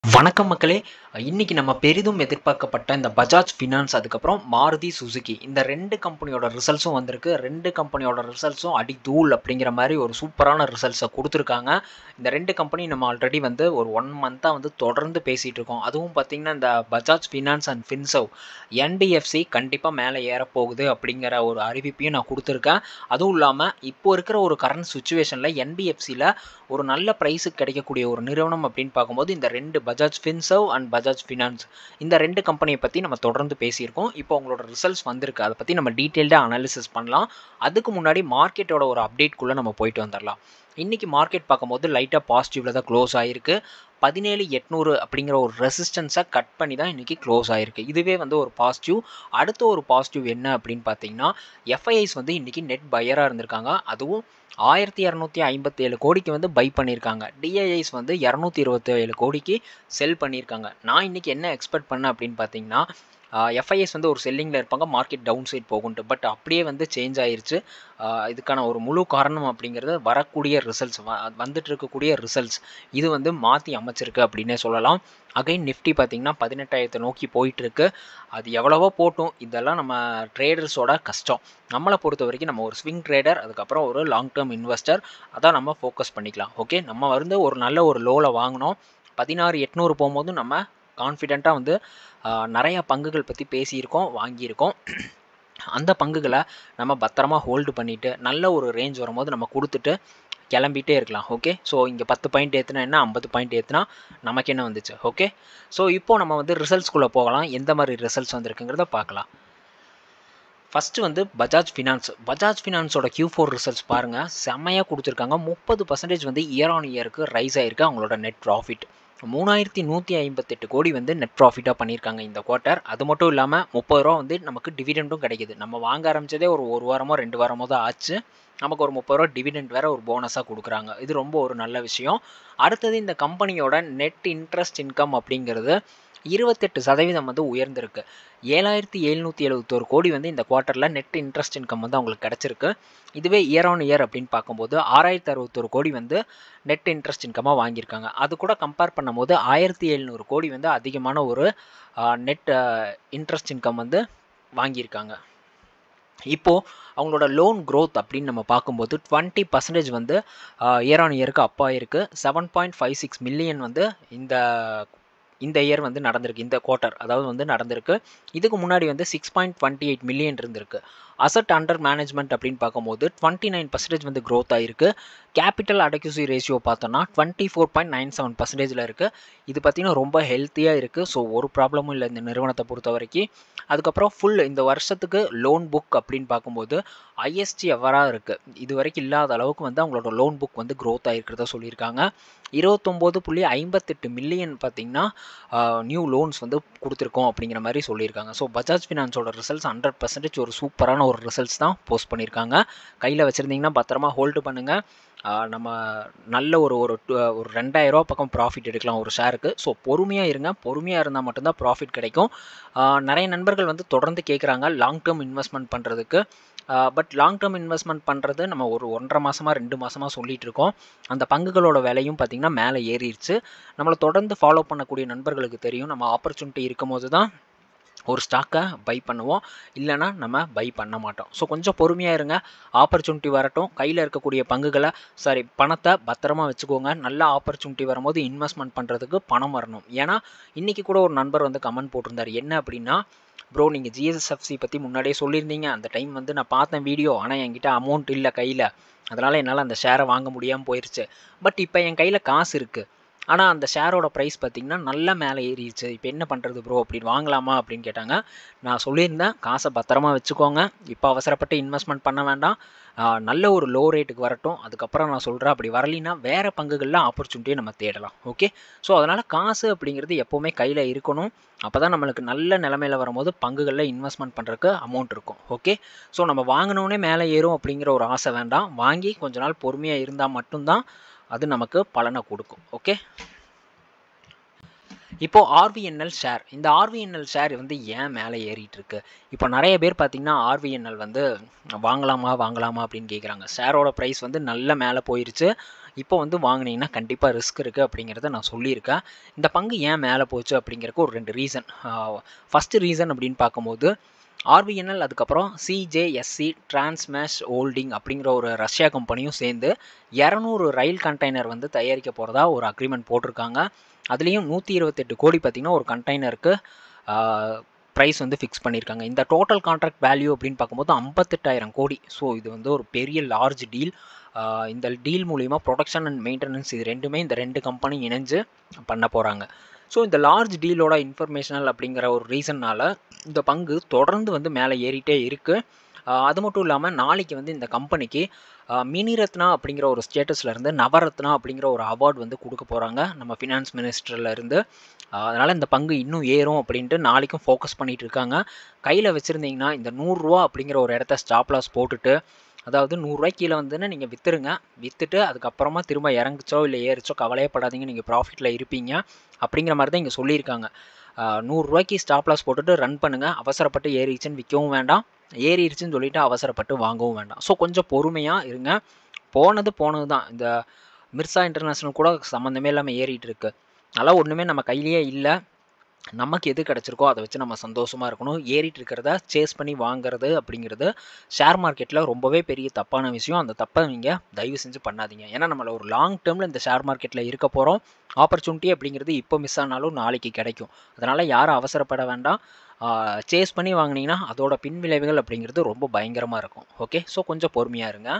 வணக்கம் மக்களே இன்னைக்கு நம்ம பெரிதும் எதிர்பார்க்கப்பட்ட இந்த பஜாஜ் ஃபினான்ஸ் அதுக்கப்புறம் மாருதி சுசுகி இந்த ரெண்டு கம்பெனியோட ரிசல்ட்ஸும் வந்திருக்கு ரெண்டு கம்பெனியோட ரிசல்ட்ஸும் அடி தூள் அப்படிங்கிற மாதிரி ஒரு சூப்பரான ரிசல்ட்ஸை கொடுத்துருக்காங்க இந்த ரெண்டு கம்பெனி நம்ம ஆல்ரெடி வந்து ஒரு ஒன் மந்த்தாக வந்து தொடர்ந்து பேசிகிட்டு இருக்கோம் அதுவும் பார்த்திங்கன்னா இந்த Bajaj Finance and Finserv NDFC கண்டிப்பாக மேலே ஏறப்போகுது அப்படிங்கிற ஒரு அறிவிப்பையும் நான் கொடுத்துருக்கேன் அதுவும் இல்லாமல் இப்போ இருக்கிற ஒரு கரண்ட் சுச்சுவேஷனில் என்பிஎஃப்சியில் ஒரு நல்ல ப்ரைஸுக்கு கிடைக்கக்கூடிய ஒரு நிறுவனம் அப்படின்னு பார்க்கும்போது இந்த ரெண்டு Bajaj Finserv and Bajaj Finance இந்த ரெண்டு கம்பெனியை பற்றி நம்ம தொடர்ந்து பேசியிருக்கோம் இப்போ உங்களோட ரிசல்ட்ஸ் வந்திருக்கு அதை பற்றி நம்ம டீட்டெயில்டாக அனாலிசிஸ் பண்ணலாம் அதுக்கு முன்னாடி மார்க்கெட்டோட ஒரு அப்டேட்குள்ளே நம்ம போயிட்டு வந்துடலாம் இன்றைக்கி மார்க்கெட் பார்க்கும்போது லைட்டாக பாசிட்டிவில் தான் க்ளோஸ் ஆகிருக்கு பதினேழு எட்நூறு அப்படிங்கிற ஒரு ரெசிஸ்டன்ஸை கட் பண்ணி தான் இன்றைக்கி க்ளோஸ் ஆகிருக்கு இதுவே வந்து ஒரு பாசிட்டிவ் அடுத்த ஒரு பாசிட்டிவ் என்ன அப்படின்னு பார்த்தீங்கன்னா எஃப்ஐஐஸ் வந்து இன்றைக்கி நெட் பையராக இருந்திருக்காங்க அதுவும் ஆயிரத்தி இரநூத்தி ஐம்பத்தேழு கோடிக்கு வந்து பை பண்ணியிருக்காங்க டிஐஐஸ் வந்து இரநூத்தி இருபத்தேழு கோடிக்கு செல் பண்ணியிருக்காங்க நான் இன்றைக்கி என்ன எக்ஸ்பெக்ட் பண்ணேன் அப்படின்னு பார்த்தீங்கன்னா எஃப்ஐஎஸ் வந்து ஒரு செல்லிங்கில் இருப்பாங்க மார்க்கெட் டவுன் சைட் போகுன்ட்டு பட் அப்படியே வந்து சேஞ்ச் ஆயிருச்சு இதுக்கான ஒரு முழு காரணம் அப்படிங்கிறது வரக்கூடிய ரிசல்ட்ஸ் வந்துட்டு இருக்கக்கூடிய ரிசல்ட்ஸ் இது வந்து மாற்றி அமைச்சிருக்கு அப்படின்னே சொல்லலாம் அகைன் நிஃப்டி பார்த்திங்கன்னா பதினெட்டாயிரத்தை நோக்கி போயிட்டுருக்கு அது எவ்வளவோ போட்டும் இதெல்லாம் நம்ம ட்ரேடர்ஸோட கஷ்டம் நம்மளை பொறுத்த வரைக்கும் நம்ம ஒரு ஸ்விங் ட்ரேடர் அதுக்கப்புறம் ஒரு லாங் டேர்ம் இன்வெஸ்டர் அதான் நம்ம ஃபோக்கஸ் பண்ணிக்கலாம் ஓகே நம்ம வந்து ஒரு நல்ல ஒரு லோவில் வாங்கினோம் பதினாறு எட்நூறு போகும்போது நம்ம கான்ஃபிடெண்ட்டாக வந்து நிறைய பங்குகள் பற்றி பேசியிருக்கோம் வாங்கியிருக்கோம் அந்த பங்குகளை நம்ம பத்திரமா ஹோல்டு பண்ணிவிட்டு நல்ல ஒரு ரேஞ்ச் வரும்போது நம்ம கொடுத்துட்டு கிளம்பிட்டே இருக்கலாம் ஓகே ஸோ இங்கே பத்து பாயிண்ட் ஏற்றுனா என்ன ஐம்பது பாயிண்ட் ஏற்றுனா நமக்கு என்ன வந்துச்சு ஓகே ஸோ இப்போது நம்ம வந்து ரிசல்ட்ஸ்குள்ளே போகலாம் எந்த மாதிரி ரிசல்ட்ஸ் வந்திருக்குங்கிறத பார்க்கலாம் ஃபஸ்ட்டு வந்து பஜாஜ் ஃபினான்ஸ் பஜாஜ் ஃபினான்ஸோட கியூ ஃபோர் ரிசல்ட்ஸ் பாருங்கள் செம்மையாக கொடுத்துருக்காங்க முப்பது பர்சன்டேஜ் வந்து இயர் ஆன் இயருக்கு ரைஸ் ஆகிருக்கு அவங்களோட நெட் ப்ராஃபிட் மூணாயிரத்தி நூற்றி ஐம்பத்தெட்டு கோடி வந்து நெட் ப்ராஃபிட்டாக பண்ணியிருக்காங்க இந்த குவார்ட்டர் அது மட்டும் இல்லாமல் முப்பது ரூபா வந்து நமக்கு டிவிடெண்டும் கிடைக்குது நம்ம வாங்க ஆரம்பித்ததே ஒரு ஒரு வாரமோ ரெண்டு வாரமோ தான் ஆச்சு நமக்கு ஒரு முப்பது ரூபா டிவிடெண்ட் வேறு ஒரு போனஸாக கொடுக்குறாங்க இது ரொம்ப ஒரு நல்ல விஷயம் அடுத்தது இந்த கம்பெனியோட நெட் இன்ட்ரெஸ்ட் இன்கம் அப்படிங்கிறது இருபத்தெட்டு சதவீதம் வந்து உயர்ந்திருக்கு ஏழாயிரத்தி எழுநூற்றி எழுபத்தோரு கோடி வந்து இந்த குவார்ட்டரில் நெட் இன்ட்ரெஸ்ட் இன்கம் வந்து அவங்களுக்கு கிடச்சிருக்கு இதுவே இயர் ஆன் இயர் அப்படின்னு பார்க்கும்போது ஆறாயிரத்தி அறுபத்தொரு கோடி வந்து நெட் இன்ட்ரெஸ்ட் இன்கமாக வாங்கியிருக்காங்க அது கூட கம்பேர் பண்ணும்போது ஆயிரத்தி எழுநூறு கோடி வந்து அதிகமான ஒரு நெட் இன்ட்ரெஸ்ட் இன்கம் வந்து வாங்கியிருக்காங்க இப்போது அவங்களோட லோன் க்ரோத் அப்படின்னு நம்ம பார்க்கும்போது டுவெண்ட்டி பர்சன்டேஜ் வந்து இயர் ஆன் இயருக்கு அப்பா இருக்குது seven point five six million வந்து இந்த இந்த இயர் வந்து நடந்திருக்கு இந்த குவார்ட்டர் அதாவது வந்து நடந்திருக்கு இதுக்கு முன்னாடி வந்து six point twenty eight million இருந்திருக்கு அசட் அண்டர் மேனேஜ்மெண்ட் அப்படின்னு பார்க்கும்போது டுவெண்ட்டி நைன் பர்சன்டேஜ் வந்து க்ரோத் ஆகிருக்கு கேபிட்டல் அடக்யூசி ரேஷியோ பார்த்தோன்னா twenty four point nine seven பர்சன்டேஜில் இருக்குது இது பார்த்திங்கன்னா ரொம்ப ஹெல்த்தியாக இருக்குது ஸோ ஒரு ப்ராப்ளமும் இல்லை இந்த நிறுவனத்தை பொறுத்த வரைக்கும் அதுக்கப்புறம் ஃபுல் இந்த வருஷத்துக்கு லோன் புக் அப்படின்னு பார்க்கும்போது ஐஎஸ்டி எவராக இருக்குது இது வரைக்கும் இல்லாத அளவுக்கு வந்து அவங்களோட லோன் புக் வந்து க்ரோத் ஆகிருக்கிறதா சொல்லியிருக்காங்க இருபத்தொம்போது புள்ளி ஐம்பத்தெட்டு மில்லியன் பார்த்திங்கன்னா நியூ லோன்ஸ் வந்து கொடுத்துருக்கோம் அப்படிங்கிற மாதிரி சொல்லியிருக்காங்க ஸோ பஜாஜ் ஃபினான்ஸோட ரிசல்ட்ஸ் ஹண்ட்ரட் பர்சன்டேஜ் ஒரு சூப்பரான ஒரு ரிசல்ட்ஸ் தான் போஸ்ட் பண்ணியிருக்காங்க கையில் வச்சுருந்தீங்கன்னா பத்திரமா ஹோல்டு பண்ணுங்கள் நம்ம நல்ல ஒரு ஒரு ஒரு ரெண்டாயிரரூவா பக்கம் ப்ராஃபிட் எடுக்கலாம் ஒரு ஷேருக்கு ஸோ பொறுமையாக இருங்க பொறுமையாக இருந்தால் மட்டும்தான் ப்ராஃபிட் கிடைக்கும் நிறைய நண்பர்கள் வந்து தொடர்ந்து கேட்குறாங்க லாங் டேர்ம் இன்வெஸ்ட்மெண்ட் பண்ணுறதுக்கு பட் லாங் டேர்ம் இன்வெஸ்ட்மெண்ட் பண்ணுறது நம்ம ஒரு ஒன்றரை மாதமாக ரெண்டு மாதமாக சொல்லிகிட்டு இருக்கோம் அந்த பங்குகளோட விலையும் பார்த்திங்கன்னா மேலே ஏறிடுச்சு நம்மளை தொடர்ந்து ஃபாலோ பண்ணக்கூடிய நண்பர்களுக்கு தெரியும் நம்ம ஆப்பர்ச்சுனிட்டி இருக்கும் போது தான் ஒரு ஸ்டாக்கை பை பண்ணுவோம் இல்லைனா நம்ம பை பண்ண மாட்டோம் ஸோ கொஞ்சம் பொறுமையாக இருங்க ஆப்பர்ச்சுனிட்டி வரட்டும் கையில் இருக்கக்கூடிய பங்குகளை சாரி பணத்தை பத்திரமா வச்சுக்கோங்க நல்ல ஆப்பர்ச்சுனிட்டி வரும்போது இன்வெஸ்ட்மெண்ட் பண்ணுறதுக்கு பணம் வரணும் ஏன்னா இன்றைக்கி கூட ஒரு நண்பர் வந்து கமெண்ட் போட்டிருந்தார் என்ன அப்படின்னா ப்ரோ நீங்கள் ஜிஎஸ்எஃப்சி பற்றி முன்னாடியே சொல்லியிருந்தீங்க அந்த டைம் வந்து நான் பார்த்தேன் வீடியோ ஆனால் என்கிட்ட அமௌண்ட் இல்லை கையில் அதனால் என்னால் அந்த ஷேரை வாங்க முடியாமல் போயிடுச்சு பட் இப்போ என் கையில் காசு இருக்குது ஆனால் அந்த ஷேரோட ப்ரைஸ் பார்த்திங்கன்னா நல்லா மேலே ஏறிடுச்சு இப்போ என்ன பண்ணுறது ப்ரோ அப்படின்னு வாங்கலாமா அப்படின்னு கேட்டாங்க நான் சொல்லியிருந்தேன் காசை பத்திரமா வச்சுக்கோங்க இப்போ அவசரப்பட்டு இன்வெஸ்ட்மெண்ட் பண்ண வேண்டாம் நல்ல ஒரு லோ ரேட்டுக்கு வரட்டும் அதுக்கப்புறம் நான் சொல்கிறேன் அப்படி வரலினா வேறு பங்குகளில் ஆப்பர்ச்சுனிட்டியை நம்ம தேடலாம் ஓகே ஸோ அதனால் காசு அப்படிங்கிறது எப்போவுமே கையில் இருக்கணும் அப்போ தான் நம்மளுக்கு நல்ல நிலமையில் வரும்போது பங்குகளில் இன்வெஸ்ட்மெண்ட் பண்ணுறதுக்கு அமௌண்ட் இருக்கும் ஓகே ஸோ நம்ம வாங்கினோடனே மேலே ஏறும் அப்படிங்கிற ஒரு ஆசை வேண்டாம் வாங்கி கொஞ்ச நாள் பொறுமையாக இருந்தால் மட்டும்தான் அது நமக்கு பலனை கொடுக்கும் ஓகே இப்போது ஆர்விஎன்எல் ஷேர் இந்த ஆர்விஎன்எல் ஷேர் வந்து ஏன் மேலே ஏறிட்டு இருக்கு இப்போ நிறைய பேர் பார்த்தீங்கன்னா ஆர்விஎன்எல் வந்து வாங்கலாமா வாங்கலாமா அப்படின்னு கேட்குறாங்க ஷேரோட ப்ரைஸ் வந்து நல்ல மேலே போயிருச்சு இப்போ வந்து வாங்கினீங்கன்னா கண்டிப்பாக ரிஸ்க் இருக்குது அப்படிங்கிறத நான் சொல்லியிருக்கேன் இந்த பங்கு ஏன் மேலே போச்சு அப்படிங்கிறக்கு ஒரு ரெண்டு ரீசன் ஃபஸ்ட்டு ரீசன் அப்படின்னு பார்க்கும்போது ஆர்விஎன்எல் அதுக்கப்புறம் சிஜேஎஸ்சி டிரான்ஸ்மேஷ் ஹோல்டிங் அப்படிங்கிற ஒரு ரஷ்யா கம்பெனியும் சேர்ந்து இரநூறு ரயில் கண்டெய்னர் வந்து தயாரிக்க போகிறதா ஒரு அக்ரிமெண்ட் போட்டிருக்காங்க அதுலேயும் நூற்றி இருபத்தெட்டு கோடி பார்த்திங்கன்னா ஒரு கண்டெய்னருக்கு ப்ரைஸ் வந்து ஃபிக்ஸ் பண்ணியிருக்காங்க இந்த டோட்டல் கான்ட்ராக்ட் வேல்யூ அப்படின்னு பார்க்கும்போது ஐம்பத்தெட்டாயிரம் கோடி ஸோ இது வந்து ஒரு பெரிய லார்ஜ் டீல் இந்த டீல் மூலிமா ப்ரொடக்ஷன் அண்ட் மெயின்டெனன்ஸ் இது ரெண்டுமே இந்த ரெண்டு கம்பெனி இணைஞ்சு பண்ண போகிறாங்க ஸோ இந்த லார்ஜ் டீலோட இன்ஃபர்மேஷனல் அப்படிங்கிற ஒரு ரீசன்னால் இந்த பங்கு தொடர்ந்து வந்து மேலே ஏறிட்டே இருக்குது அது மட்டும் இல்லாமல் நாளைக்கு வந்து இந்த கம்பெனிக்கு மினிரத்னா அப்படிங்கிற ஒரு ஸ்டேட்டஸ்லேருந்து நவரத்னா அப்படிங்கிற ஒரு அவார்டு வந்து கொடுக்க போகிறாங்க நம்ம ஃபினான்ஸ் மினிஸ்டர்லேருந்து அதனால் இந்த பங்கு இன்னும் ஏறும் அப்படின்ட்டு நாளைக்கும் ஃபோக்கஸ் பண்ணிகிட்டு இருக்காங்க கையில் வச்சுருந்தீங்கன்னா இந்த நூறுரூவா அப்படிங்கிற ஒரு இடத்த ஸ்டாப் லாஸ் போட்டுட்டு அதாவது நூறுரூவாய்க்கு கீழே வந்துன்னு நீங்கள் விற்றுருங்க விற்றுட்டு அதுக்கப்புறமா திரும்ப இறங்குச்சோ இல்லை ஏறிச்சோ கவலையே படாதீங்க நீங்கள் ப்ராஃபிட்டில் இருப்பீங்க அப்படிங்கிற மாதிரி தான் இங்கே சொல்லியிருக்காங்க நூறுரூவாய்க்கு ஸ்டாப் லாஸ் போட்டுட்டு ரன் பண்ணுங்கள் அவசரப்பட்டு ஏறிச்சுன்னு விற்கவும் வேண்டாம் ஏறிடுச்சுன்னு சொல்லிட்டு அவசரப்பட்டு வாங்கவும் வேண்டாம் ஸோ கொஞ்சம் பொறுமையாக இருங்க போனது போனது தான் இந்த மிர்சா இன்டர்நேஷ்னல் கூட சம்மந்தமே இல்லாமல் ஏறிட்டு இருக்கு அதெல்லாம் ஒன்றுமே நம்ம கையிலேயே இல்லை நமக்கு எது கிடச்சிருக்கோ அதை வச்சு நம்ம சந்தோஷமாக இருக்கணும் ஏறிட்டு இருக்கிறத சேஸ் பண்ணி வாங்குறது அப்படிங்கிறது ஷேர் மார்க்கெட்டில் ரொம்பவே பெரிய தப்பான விஷயம் அந்த தப்பை நீங்கள் தயவு செஞ்சு பண்ணாதீங்க ஏன்னா நம்மளை ஒரு லாங் டேர்மில் இந்த ஷேர் மார்க்கெட்டில் இருக்க போகிறோம் ஆப்பர்ச்சுனிட்டி அப்படிங்கிறது இப்போ மிஸ் ஆனாலும் நாளைக்கு கிடைக்கும் அதனால் யாரும் அவசரப்பட வேண்டாம் சேஸ் பண்ணி வாங்கினீங்கன்னா அதோட பின்விளைவுகள் அப்படிங்கிறது ரொம்ப பயங்கரமாக இருக்கும் ஓகே ஸோ கொஞ்சம் பொறுமையாக இருங்க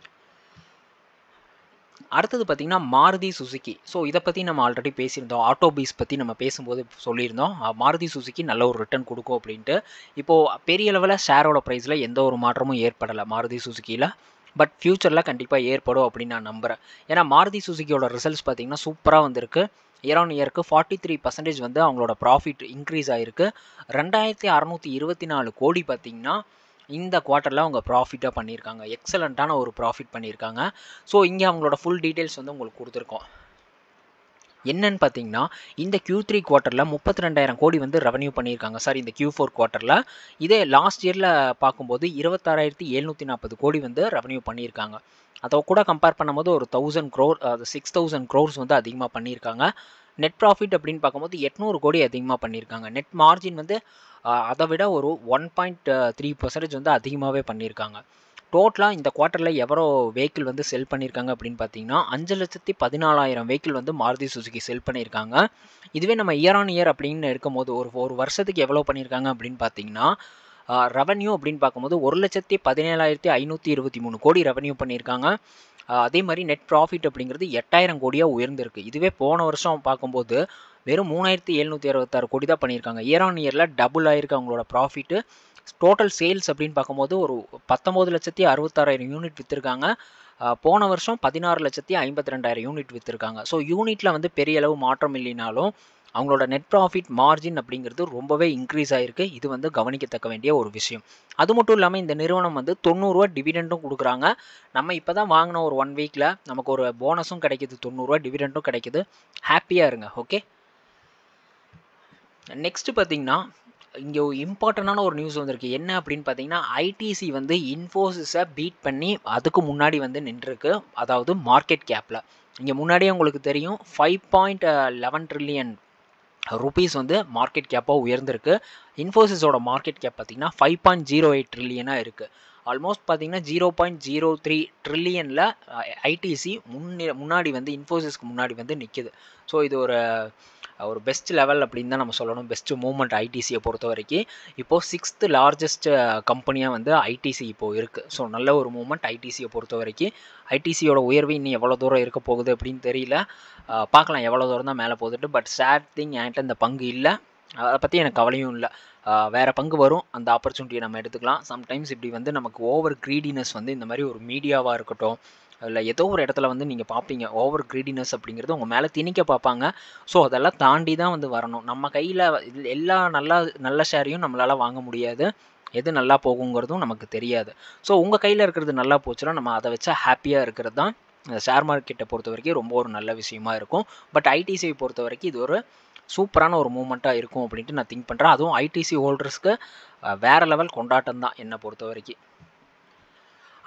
அடுத்தது பார்த்திங்கன்னா மாருதி சுசுக்கி ஸோ இதை பற்றி நம்ம ஆல்ரெடி பேசியிருந்தோம் ஆட்டோபீஸ் பற்றி நம்ம பேசும்போது சொல்லியிருந்தோம் மாருதி சுசுக்கி நல்ல ஒரு ரிட்டர்ன் கொடுக்கும் அப்படின்ட்டு இப்போது பெரிய லெவலில் ஷேரோட ப்ரைஸில் எந்த ஒரு மாற்றமும் ஏற்படலை மாருதி சுசுக்கியில் பட் ஃப்யூச்சரில் கண்டிப்பாக ஏற்படும் அப்படின்னு நான் நம்புகிறேன் ஏன்னா மாருதி சுசுக்கியோட ரிசல்ட்ஸ் பார்த்திங்கன்னா சூப்பராக வந்திருக்கு இயர் ஆன் இயருக்கு ஃபார்ட்டி த்ரீ பர்சன்டேஜ் வந்து அவங்களோட ப்ராஃபிட் இன்க்ரீஸ் ஆகிருக்கு ரெண்டாயிரத்தி அறநூற்றி இருபத்தி நாலு கோடி பார்த்திங்கன்னா இந்த குவார்ட்டரில் அவங்க ப்ராஃபிட்டாக பண்ணியிருக்காங்க எக்ஸலண்ட்டான ஒரு ப்ராஃபிட் பண்ணியிருக்காங்க ஸோ இங்கே அவங்களோட ஃபுல் டீட்டெயில்ஸ் வந்து உங்களுக்கு கொடுத்துருக்கோம் என்னன்னு பார்த்தீங்கன்னா இந்த கியூ த்ரீ குவார்ட்டரில் முப்பத்தி ரெண்டாயிரம் கோடி வந்து ரெவன்யூ பண்ணியிருக்காங்க சார் இந்த கியூ ஃபோர் குவார்ட்டரில் இதே லாஸ்ட் இயரில் பார்க்கும்போது இருபத்தாறாயிரத்தி எழுநூற்றி நாற்பது கோடி வந்து ரெவன்யூ பண்ணியிருக்காங்க அதை கூட கம்பேர் பண்ணும்போது ஒரு தௌசண்ட் க்ரோர் அது சிக்ஸ் தௌசண்ட் க்ரோர்ஸ் வந்து அதிகமாக பண்ணியிருக்காங்க நெட் ப்ராஃபிட் அப்படின்னு பார்க்கும்போது எட்நூறு கோடி அதிகமாக பண்ணியிருக்காங்க நெட் மார்ஜின் வந்து அதை விட ஒரு ஒன் பாயிண்ட் த்ரீ பர்சன்டேஜ் வந்து அதிகமாகவே பண்ணியிருக்காங்க டோட்டலாக இந்த குவார்ட்டரில் எவ்வளோ வெஹிக்கிள் வந்து செல் பண்ணியிருக்காங்க அப்படின்னு பார்த்தீங்கன்னா அஞ்சு லட்சத்தி பதினாலாயிரம் வெஹிக்கிள் வந்து மாருதி சுசுகி செல் பண்ணியிருக்காங்க இதுவே நம்ம இயர் ஆன் இயர் அப்படின்னு இருக்கும்போது ஒரு ஒரு வருஷத்துக்கு எவ்வளோ பண்ணியிருக்காங்க அப்படின்னு பார்த்தீங்கன்னா ரெவன்யூ அப்படின்னு பார்க்கும்போது ஒரு லட்சத்தி பதினேழாயிரத்தி ஐநூற்றி இருபத்தி மூணு கோடி ரெவன்யூ பண்ணியிருக்காங்க அதே மாதிரி நெட் ப்ராஃபிட் அப்படிங்கிறது எட்டாயிரம் கோடியாக உயர்ந்திருக்கு இதுவே போன வருஷம் பார்க்கும்போது வெறும் மூணாயிரத்தி எழுநூற்றி அறுபத்தாறு கோடி தான் பண்ணியிருக்காங்க இயர் ஆன் இயரில் டபுள் ஆயிருக்கு அவங்களோட ப்ராஃபிட்டு டோட்டல் சேல்ஸ் அப்படின்னு பார்க்கும்போது ஒரு பத்தொம்போது லட்சத்தி அறுபத்தாறாயிரம் யூனிட் விற்றுருக்காங்க போன வருஷம் பதினாறு லட்சத்தி ஐம்பத்தி ரெண்டாயிரம் யூனிட் விற்றுருக்காங்க ஸோ யூனிட்டில் வந்து பெரிய அளவு மாற்றம் இல்லைனாலும் அவங்களோட நெட் ப்ராஃபிட் மார்ஜின் அப்படிங்கிறது ரொம்பவே இன்க்ரீஸ் ஆகிருக்கு இது வந்து கவனிக்கத்தக்க வேண்டிய ஒரு விஷயம் அது மட்டும் இல்லாமல் இந்த நிறுவனம் வந்து தொண்ணூறுரூவா டிவிடெண்டும் கொடுக்குறாங்க நம்ம இப்போ தான் வாங்கின ஒரு ஒன் வீக்கில் நமக்கு ஒரு போனஸும் கிடைக்கிது தொண்ணூறுரூவா டிவிடெண்டும் கிடைக்கிது ஹாப்பியாக இருங்க ஓகே நெக்ஸ்ட்டு பார்த்தீங்கன்னா இங்கே இம்பார்ட்டண்டான ஒரு நியூஸ் வந்திருக்கு என்ன அப்படின்னு பார்த்தீங்கன்னா ஐடிசி வந்து இன்ஃபோசிஸை பீட் பண்ணி அதுக்கு முன்னாடி வந்து நின்றுருக்கு அதாவது மார்க்கெட் கேப்பில் இங்கே முன்னாடியே உங்களுக்கு தெரியும் five point eleven trillion rupees வந்து மார்க்கெட் கேப்பாக உயர்ந்திருக்கு இன்ஃபோசிஸோட மார்க்கெட் கேப் பார்த்தீங்கன்னா ஃபைவ் பாயிண்ட் ஜீரோ எயிட் ட்ரில்லியனாக இருக்குது ஆல்மோஸ்ட் பார்த்தீங்கன்னா ஜீரோ பாயிண்ட் ஜீரோ த்ரீ ட்ரில்லியனில் ஐடிசி முன்னே முன்னாடி வந்து இன்ஃபோசிஸ்க்கு முன்னாடி வந்து நிற்கிது ஸோ இது ஒரு ஒரு பெஸ்ட் லெவல் அப்படின்னு தான் நம்ம சொல்லணும் பெஸ்ட் மூவ்மெண்ட் ஐடிசியை பொறுத்த வரைக்கும் இப்போது சிக்ஸ்த்து லார்ஜஸ்ட் கம்பெனியாக வந்து ஐடிசி இப்போது இருக்குது ஸோ நல்ல ஒரு மூவ்மெண்ட் ஐடிசியை பொறுத்த வரைக்கும் ஐடிசியோட உயர்வு இன்னும் எவ்வளோ தூரம் இருக்க போகுது அப்படின்னு தெரியல பார்க்கலாம் எவ்வளோ தூரம் தான் மேலே போகுதுட்டு பட் சேட் திங் என்கிட்ட இந்த பங்கு இல்லை அதை பற்றி எனக்கு கவலையும் இல்லை வேறு பங்கு வரும் அந்த ஆப்பர்ச்சுனிட்டியை நம்ம எடுத்துக்கலாம் சம்டைம்ஸ் இப்படி வந்து நமக்கு ஓவர் க்ரீடினஸ் வந்து இந்த மாதிரி ஒரு மீடியாவாக இருக்கட்டும் இல்லை ஏதோ ஒரு இடத்துல வந்து நீங்கள் பார்ப்பீங்க ஓவர் க்ரீடினஸ் அப்படிங்கிறது உங்கள் மேலே திணிக்க பார்ப்பாங்க ஸோ அதெல்லாம் தாண்டி தான் வந்து வரணும் நம்ம கையில் எல்லா நல்லா நல்ல ஷேரையும் நம்மளால் வாங்க முடியாது எது நல்லா போகுங்கிறதும் நமக்கு தெரியாது ஸோ உங்கள் கையில் இருக்கிறது நல்லா போச்சுன்னா நம்ம அதை வச்சா ஹாப்பியாக இருக்கிறது தான் ஷேர் மார்க்கெட்டை பொறுத்த வரைக்கும் ரொம்ப ஒரு நல்ல விஷயமா இருக்கும் பட் ஐடிசியை பொறுத்த வரைக்கும் இது ஒரு சூப்பரான ஒரு மூமெண்ட்டாக இருக்கும் அப்படின்ட்டு நான் திங்க் பண்ணுறேன் அதுவும் ஐடிசி ஹோல்டர்ஸ்க்கு வேறு லெவல் கொண்டாட்டம் தான் என்னை பொறுத்த வரைக்கும்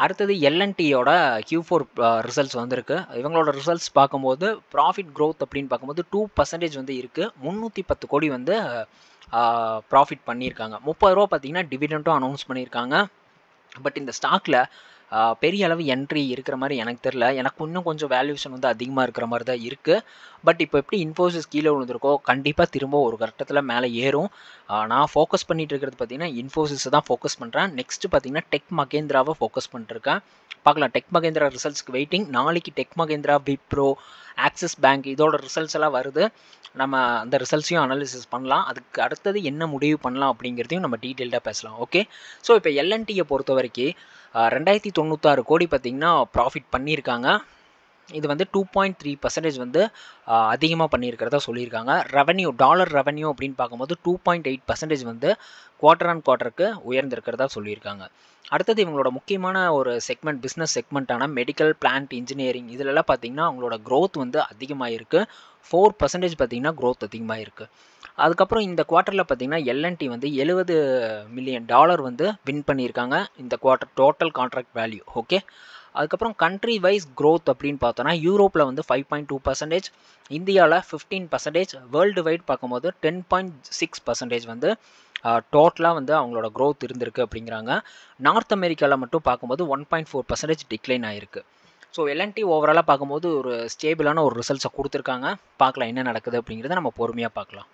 அடுத்தது எல்என்டியோட Q4 ஃபோர் ரிசல்ட்ஸ் வந்திருக்கு இவங்களோட ரிசல்ட்ஸ் பார்க்கும்போது ப்ராஃபிட் growth அப்படின்னு பார்க்கும்போது டூ பர்சன்டேஜ் வந்து இருக்குது முந்நூற்றி பத்து கோடி வந்து ப்ராஃபிட் பண்ணியிருக்காங்க முப்பது ரூபா பார்த்தீங்கன்னா டிவிடெண்ட்டும் அனௌன்ஸ் பண்ணியிருக்காங்க பட் இந்த ஸ்டாக்கில் பெரிய அளவு என்ட்ரி இருக்கிற மாதிரி எனக்கு தெரில எனக்கு இன்னும் கொஞ்சம் வேல்யூஷன் வந்து அதிகமாக இருக்கிற மாதிரி தான் இருக்குது பட் இப்போ எப்படி இன்ஃபோசிஸ் கீழே விழுந்திருக்கோ கண்டிப்பாக திரும்ப ஒரு கட்டத்தில் மேலே ஏறும் ஆஹ் நான் ஃபோக்கஸ் பண்ணிட்டு இருக்கிறது பார்த்தீங்கன்னா இன்ஃபோசிஸை தான் ஃபோக்கஸ் பண்ணுறேன் நெக்ஸ்ட் பார்த்தீங்கன்னா டெக் மகேந்திராவை ஃபோக்கஸ் பண்ணிருக்கேன் பார்க்கலாம் டெக் மகேந்திரா ரிசல்ட்ஸ்க்கு வெயிட்டிங் நாளைக்கு Tech Mahindra Wipro Axis Bank இதோட ரிசல்ட்ஸ் எல்லாம் வருது நம்ம அந்த ரிசல்ட்ஸையும் அனாலிசிஸ் பண்ணலாம் அதுக்கு அடுத்தது என்ன முடிவு பண்ணலாம் அப்படிங்கிறதையும் நம்ம டீட்டெயில்டாக பேசலாம் ஓகே ஸோ இப்போ எல்என்டியை பொறுத்த வரைக்கும் ஆஹ் ரெண்டாயிரத்தி தொண்ணூத்தாறு கோடி பார்த்தீங்கன்னா ப்ராஃபிட் பண்ணியிருக்காங்க இது வந்து டூ பாயிண்ட் த்ரீ பர்சன்டேஜ் வந்து அதிகமாக பண்ணியிருக்கிறதா சொல்லியிருக்காங்க ரெவன்யூ டாலர் ரெவன்யூ அப்படின்னு பார்க்கும்போது டூ பாயிண்ட் எயிட் பர்சன்டேஜ் வந்து குவார்டர் ஆன் குவார்ட்டருக்கு உயர்ந்திருக்கிறதா சொல்லியிருக்காங்க அடுத்தது இவங்களோட முக்கியமான ஒரு செக்மெண்ட் பிஸ்னஸ் செக்மெண்ட்டான மெடிக்கல் பிளான்ட் இன்ஜினியரிங் இதிலெல்லாம் பார்த்தீங்கன்னா அவங்களோட growth வந்து அதிகமாக இருக்குது ஃபோர் பர்சன்டேஜ் பார்த்தீங்கன்னா growth அதிகமாக இருக்குது அதுக்கப்புறம் இந்த குவார்ட்டரில் பார்த்தீங்கன்னா எல்என்டி வந்து எழுபது மில்லியன் டாலர் வந்து வின் பண்ணியிருக்காங்க இந்த quarter total contract value okay அதுக்கப்புறம் கண்ட்ரி வைஸ் growth அப்படின்னு பார்த்தோன்னா யூரோப்பில் வந்து ஃபைவ் பாயிண்ட் டூ பர்சன்டேஜ் இந்தியாவில் ஃபிஃப்டீன் பர்சன்டேஜ் வேர்ல்டு வைட் பார்க்கும்போது டென் பாயிண்ட் சிக்ஸ் பர்சன்டேஜ் வந்து டோட்டலாக வந்து அவங்களோட growth இருந்திருக்கு அப்படிங்கிறாங்க நார்த் அமெரிக்காவில் மட்டும் பார்க்கும்போது one point four percentage decline ஆயிருக்கு ஸோ எல்என்டி ஓவராலாக பார்க்கும்போது ஒரு ஸ்டேபிளான ஒரு ரிசல்ட்ஸை கொடுத்துருக்காங்க பார்க்கலாம் என்ன நடக்குது அப்படிங்கிறத நம்ம பொறுமையாக பார்க்கலாம்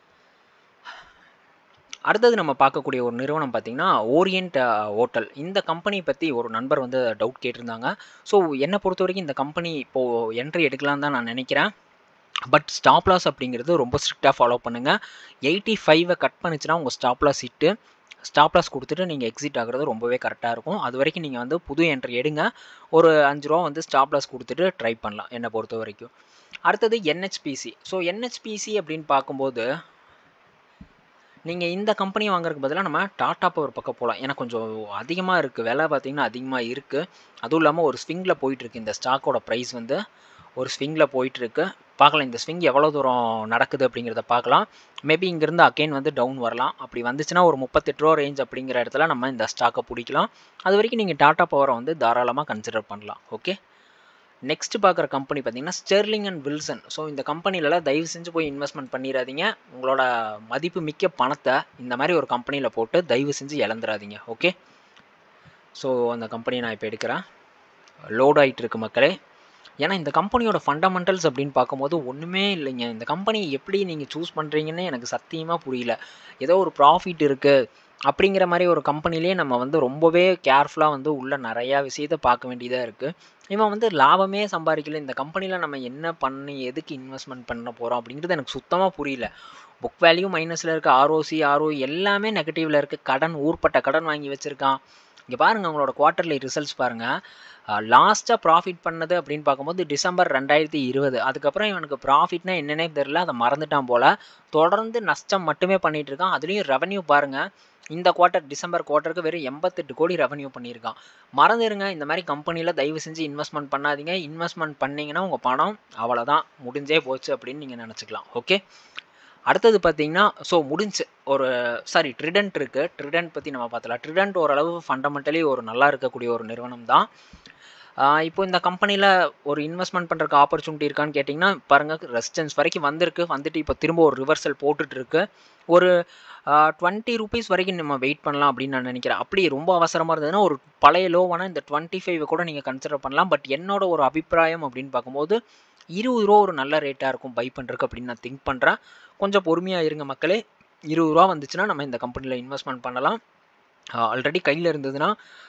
அடுத்தது நம்ம பார்க்கக்கூடிய ஒரு நிறுவனம் பார்த்திங்கன்னா ஓரியன்ட் ஹோட்டல் இந்த கம்பெனி பற்றி ஒரு நண்பர் வந்து டவுட் கேட்டிருந்தாங்க ஸோ என்னை பொறுத்த வரைக்கும் இந்த கம்பெனி இப்போது என்ட்ரி எடுக்கலாம் தான் நான் நினைக்கிறேன் பட் ஸ்டாப் லாஸ் அப்படிங்கிறது ரொம்ப ஸ்ட்ரிக்டாக ஃபாலோ பண்ணுங்கள் எயிட்டி ஃபைவை கட் பண்ணிச்சுன்னா உங்கள் ஸ்டாப் லாஸ் இட்டு ஸ்டாப் லாஸ் கொடுத்துட்டு நீங்கள் எக்ஸிட் ஆகுறது ரொம்பவே கரெக்டாக இருக்கும் அது வரைக்கும் நீங்கள் வந்து புது என்ட்ரி எடுங்க ஒரு அஞ்சு ரூபா வந்து ஸ்டாப் லாஸ் கொடுத்துட்டு ட்ரை பண்ணலாம் என்னை பொறுத்த வரைக்கும் அடுத்தது என்ஹெச்பிசி ஸோ என்ஹெச்பிசி அப்படின்னு பார்க்கும்போது நீங்கள் இந்த கம்பெனி வாங்குறதுக்கு பதிலாக நம்ம டாடா பவர் பக்கம் போகலாம் ஏன்னா கொஞ்சம் அதிகமாக இருக்குது விலை பார்த்தீங்கன்னா அதிகமாக இருக்குது அதுவும் இல்லாமல் ஒரு ஸ்விங்கில் போயிட்டுருக்கு இந்த ஸ்டாக்கோட ப்ரைஸ் வந்து ஒரு ஸ்விங்கில் போயிட்டுருக்கு பார்க்கலாம் இந்த ஸ்விங் எவ்வளோ தூரம் நடக்குது அப்படிங்கிறத பார்க்கலாம் மேபி இங்கேருந்து அகைன் வந்து டவுன் வரலாம் அப்படி வந்துச்சுன்னா ஒரு முப்பத்தெட்டு ரூபா ரேஞ்ச் அப்படிங்கிற இடத்துல நம்ம இந்த ஸ்டாக்கை பிடிக்கலாம் அது வரைக்கும் நீங்கள் டாடா பவரை வந்து தாராளமாக கன்சிடர் பண்ணலாம் ஓகே நெக்ஸ்ட் பார்க்குற கம்பெனி பார்த்தீங்கன்னா ஸ்டெர்லிங் அண்ட் வில்சன் ஸோ இந்த கம்பெனிலலாம் தயவு செஞ்சு போய் இன்வெஸ்ட்மெண்ட் பண்ணிடாதீங்க உங்களோட மதிப்பு மிக்க பணத்தை இந்த மாதிரி ஒரு கம்பெனியில் போட்டு தயவு செஞ்சு இழந்துடாதீங்க ஓகே ஸோ அந்த கம்பெனியை நான் இப்போ எடுக்கிறேன் லோட் ஆகிட்டு இருக்கு மக்களே ஏன்னா இந்த கம்பெனியோட ஃபண்டமெண்டல்ஸ் அப்படின்னு பார்க்கும்போது ஒன்றுமே இல்லைங்க இந்த கம்பெனி எப்படி நீங்கள் சூஸ் பண்ணுறீங்கன்னு எனக்கு சத்தியமாக புரியல ஏதோ ஒரு ப்ராஃபிட் இருக்குது அப்படிங்கிற மாதிரி ஒரு கம்பெனிலே நம்ம வந்து ரொம்பவே கேர்ஃபுல்லாக வந்து உள்ள நிறையா விஷயத்த பார்க்க வேண்டியதாக இருக்குது இவன் வந்து லாபமே சம்பாதிக்கல இந்த கம்பெனியில் நம்ம என்ன பண்ணி எதுக்கு இன்வெஸ்ட்மெண்ட் பண்ண போகிறோம் அப்படிங்கிறது எனக்கு சுத்தமாக புரியல புக் வேல்யூ மைனஸில் இருக்குது ஆர்ஓசி ஆர்ஓ எல்லாமே நெகட்டிவில் இருக்குது கடன் ஊர்பட்ட கடன் வாங்கி வச்சுருக்கான் இங்கே பாருங்கள் அவங்களோட குவார்ட்டர்லி ரிசல்ட்ஸ் பாருங்கள் லாஸ்ட்டாக ப்ராஃபிட் பண்ணது அப்படின்னு பார்க்கும்போது டிசம்பர் ரெண்டாயிரத்தி இருபது அதுக்கப்புறம் இவனுக்கு ப்ராஃபிட்னா என்னன்னே தெரில அதை மறந்துட்டான் போல் தொடர்ந்து நஷ்டம் மட்டுமே பண்ணிகிட்டு இருக்கான் அதுலேயும் ரெவன்யூ பாருங்கள் இந்த குவார்ட்டர் டிசம்பர் குவார்ட்டருக்கு வெறும் எண்பத்தெட்டு கோடி ரெவன்யூ பண்ணியிருக்கான் மறந்துடுங்க இந்த மாதிரி கம்பெனியில் தயவு செஞ்சு இன்வெஸ்ட்மெண்ட் பண்ணாதீங்க இன்வெஸ்ட்மெண்ட் பண்ணிங்கன்னா உங்கள் பணம் அவ்வளோதான் முடிஞ்சே போச்சு அப்படின்னு நீங்கள் நினச்சிக்கலாம் ஓகே அடுத்தது பார்த்தீங்கன்னா ஸோ முடிஞ்சு ஒரு சாரி ட்ரிடன்ட் இருக்குது ட்ரிடன்ட் பற்றி நம்ம பார்த்தலாம் ட்ரிடன்ட் ஓரளவு ஃபண்டமெண்டலி ஒரு நல்லா இருக்கக்கூடிய ஒரு நிறுவனம் தான் இப்போ இந்த கம்பெனியில் ஒரு இன்வெஸ்ட்மெண்ட் பண்ணுறதுக்கு ஆப்பர்ச்சுனிட்டி இருக்கான்னு கேட்டிங்கன்னா பாருங்கள் ரெசிஸ்டன்ஸ் வரைக்கும் வந்திருக்கு வந்துட்டு இப்போ திரும்ப ஒரு ரிவர்சல் போட்டுட்ருக்கு ஒரு டுவெண்ட்டி ருபீஸ் வரைக்கும் நம்ம வெயிட் பண்ணலாம் அப்படின்னு நான் நினைக்கிறேன் அப்படி ரொம்ப அவசரமாக இருந்ததுன்னா ஒரு பழைய லோவான இந்த டுவெண்ட்டி ஃபைவ் கூட நீங்கள் கன்சிடர் பண்ணலாம் பட் என்னோட ஒரு அபிப்பிராயம் அப்படின்னு பார்க்கும்போது இருபது ரூபா ஒரு நல்ல ரேட்டாக இருக்கும் பை பண்ணுறதுக்கு அப்படின்னு நான் திங்க் பண்ணுறேன் கொஞ்சம் பொறுமையாக இருங்க மக்களே இருபது ரூபா வந்துச்சுன்னா நம்ம இந்த கம்பெனியில் இன்வெஸ்ட்மெண்ட் பண்ணலாம் ஆல்ரெடி கையில் இருந்ததுன்னா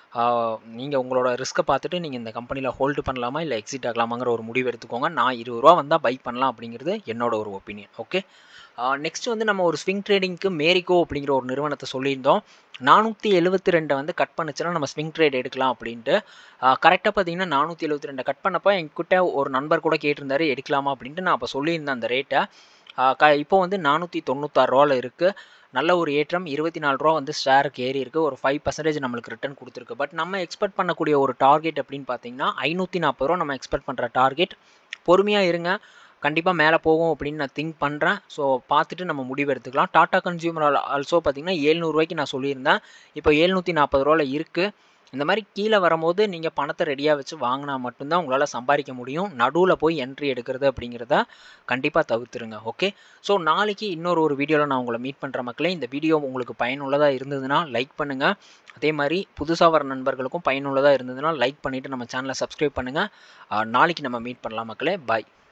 நீங்கள் உங்களோட ரிஸ்க்கை பார்த்துட்டு நீங்கள் இந்த கம்பெனியில் ஹோல்டு பண்ணலாமா இல்லை எக்ஸிட் ஆகலாமாங்கிற ஒரு முடிவு எடுத்துக்கோங்க நான் இருபது ரூபா வந்தால் பை பண்ணலாம் அப்படிங்கிறது என்னோட ஒரு ஒப்பீனியன் ஓகே நெக்ஸ்ட் வந்து நம்ம ஒரு ஸ்விங் ட்ரேடிங்க்கு மேரிகோ அப்படிங்கிற ஒரு நிறுவனத்தை சொல்லியிருந்தோம் நானூற்றி எழுபத்தி ரெண்டை வந்து கட் பண்ணுச்சுன்னா நம்ம ஸ்விங் ட்ரேட் எடுக்கலாம் அப்படின்ட்டு கரெக்டாக பார்த்தீங்கன்னா நானூற்றி எழுபத்தி ரெண்டை கட் பண்ணப்போ என்கிட்ட ஒரு நண்பர் கூட கேட்டிருந்தாரு எடுக்கலாமா அப்படின்ட்டு நான் அப்போ சொல்லியிருந்தேன் அந்த ரேட்டை க இப்போ வந்து நானூற்றி தொண்ணூத்தாறு ரூபாவில் இருக்குது நல்ல ஒரு ஏற்றம் இருபத்தி நாலு ரூபா வந்து ஷேருக்கு ஏறி இருக்குது ஒரு ஃபைவ் பர்சன்டேஜ் நம்மளுக்கு ரிட்டர்ன் கொடுத்துருக்கு பட் நம்ம எக்ஸ்பெக்ட் பண்ணக்கூடிய ஒரு டார்கெட் அப்படின்னு பார்த்தீங்கன்னா ஐநூற்றி நாற்பது ரூபா நம்ம எக்ஸ்பெக்ட் பண்ணுற டார்கெட் பொறுமையாக இருங்க கண்டிப்பாக மேலே போகும் அப்படின்னு நான் திங்க் பண்ணுறேன் ஸோ பார்த்துட்டு நம்ம முடிவு எடுத்துக்கலாம் டாடா கன்சியூமர் ஆல்சோ பார்த்தீங்கன்னா ஏழ்நூறுவாய்க்கு நான் சொல்லியிருந்தேன் இப்போ ஏழ்நூற்றி நாற்பது ரூபாவில் இருக்குது இந்த மாதிரி கீழே வரும்போது நீங்கள் பணத்தை ரெடியாக வச்சு வாங்கினா மட்டும்தான் உங்களால் சம்பாதிக்க முடியும் நடுவில் போய் என்ட்ரி எடுக்கிறது அப்படிங்கிறத கண்டிப்பாக தவிர்த்துருங்க ஓகே ஸோ நாளைக்கு இன்னொரு ஒரு வீடியோவில் நான் உங்களை மீட் பண்ணுற மக்களே இந்த வீடியோ உங்களுக்கு பயனுள்ளதாக இருந்ததுன்னா லைக் பண்ணுங்கள் அதே மாதிரி புதுசாக வர நண்பர்களுக்கும் பயனுள்ளதாக இருந்ததுன்னா லைக் பண்ணிவிட்டு நம்ம சேனலை சப்ஸ்கிரைப் பண்ணுங்கள் நாளைக்கு நம்ம மீட் பண்ணலாம் மக்களே பாய்